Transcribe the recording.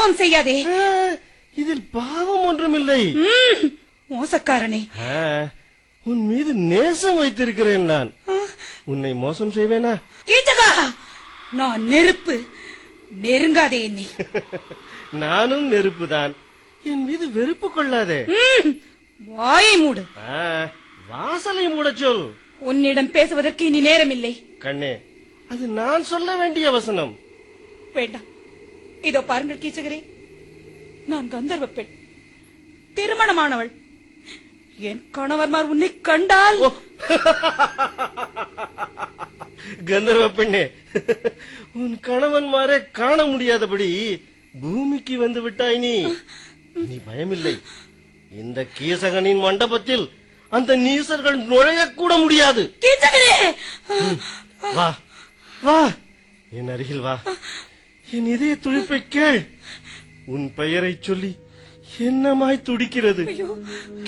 பாவம் செய்யாதே ஆ, இதில் பாவம் ஒன்றுமில்லை ம், மோசக்காரனே ஆ, உன் மீது நேசம் வைத்திருக்கிறேன் நான் உன்னை மோசம் செய்வேனா கீச்சகா நான் நெருப்பு நெருங்காதே என்னை நானும் நெருப்புதான் என் மீது வெறுப்பு கொள்ளாதே ம், வாயை மூடு ஆ, வாசலை மூடச் சொல் உன்னிடம் பேசுவதற்கு இனி நேரமில்லை கண்ணே அது நான் சொல்ல வேண்டிய வசனம் வேண்டாம் இதோ பாருங்கள் கீச்சகரே நான் கந்தர்வ பெண் திருமணமானவள் என் கணவர்மார் உன்னை கண்டால் கந்தர்வ பெண்ணே உன் கணவன்மாரே காண முடியாதபடி பூமிக்கு வந்து விட்டாய் நீ நீ பயமில்லை இந்த கீசகனின் மண்டபத்தில் அந்த நீசர்கள் நுழையக்கூட முடியாது கீச்சகரே வா வா என் அருகில் வா என் இதய துடிப்பை கேள் உன் பெயரைச் சொல்லி என்னமாய் துடிக்கிறது